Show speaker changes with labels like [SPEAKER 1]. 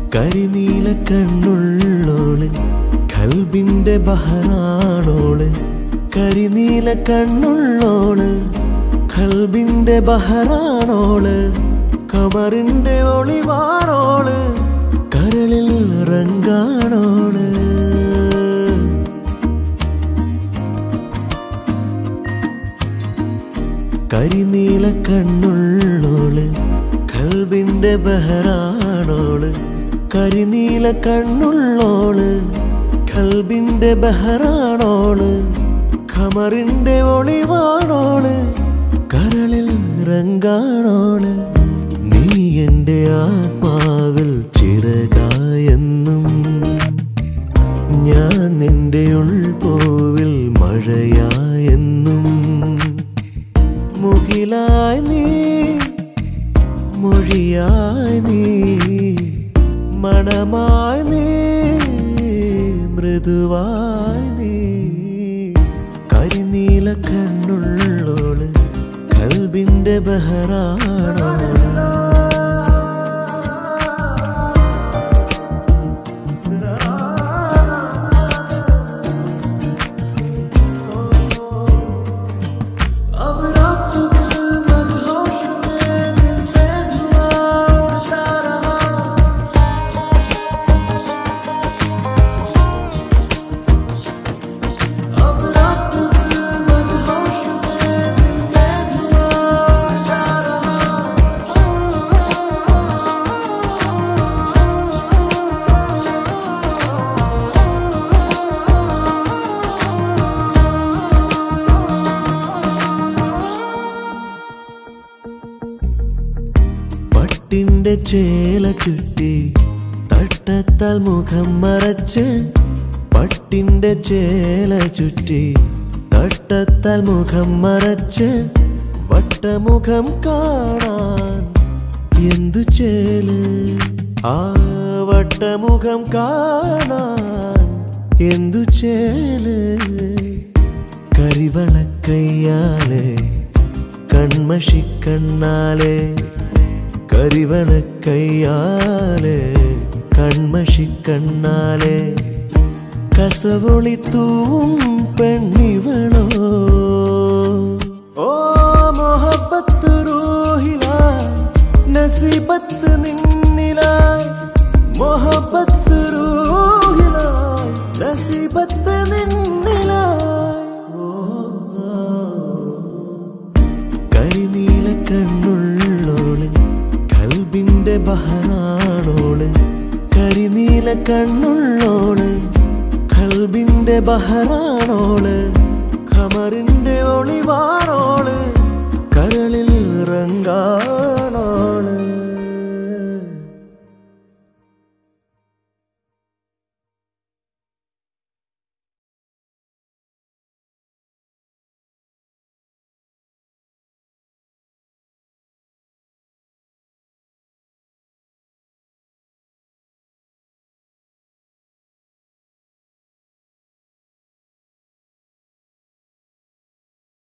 [SPEAKER 1] കരിനീല കണ്ണുള്ളോള് കൽബിന്റെ ബഹറാണോള് കരിനീല കണ്ണുള്ളോള് കൽബിന്റെ ബഹറാണോള് കമറിന്റെ ഒളിവാണോള് കരളിൽ റങ്കാണോള് കരിനീല കണ്ണുള്ളോള് കൽബിന്റെ ബഹറാണോള് കരിനീല കണ്ണുള്ളോള് കൽബിന്റെ ബഹറാണോള് ഖമറിന്റെ ഒളിവാണോള് കരളിൽ റങ്കാണോള് നീ എന്റെ ആത്മാവിൽ ചിറകായെന്നും ഞാൻ നിന്റെ ഉൾപോവിൽ മഴയായെന്നും മുകിലായി നീ മൊഴിയായി നീ മണമായി നീ മൃദുവായി നീ കരിനീല കണ്ണുള്ളോള് കൽബിന്റെ ബഹറാണോള് अब रात दिल मदहोश में दिल पे धुआं उड़ता रहा अब रात दिल मदहोश में दिल पे धुआं उड़ता പട്ടിന്റെ ചേല ചുറ്റി തട്ടത്താൽ മുഖം മറച്ച് പട്ടിന്റെ ചേല ചുറ്റി തട്ടത്താൽ മുഖം മറച്ച് വട്ടമുഖം കാണാൻ എന്തു ചേല് ആ വട്ടമുഖം കാണാൻ എന്തു ചേല് കരിവളക്കയ്യാലെ കൺമഷിക്കണ്ണാലെ കരിവളക്കയ്യാലെ കൺമഷിക്കണ്ണാലെ കസവൊളിത്തൂവും പെണ്ണിവളോ ഓ മൊഹബത്ത് റൂഹിലായി നസീബത്ത് നിന്നിലായി മൊഹബത്ത് റൂഹിലായി നസീബത്ത് നിന്നിലായി ഓ കരിനീല കണ്ണുള്ളോള് കൽബിന്റെ ബഹറാണോള് കരിനീല കണ്ണുള്ളോള് കൽബിന്റെ ബഹറാണോള് ഖമറിന്റെ ഒളിവാണോള്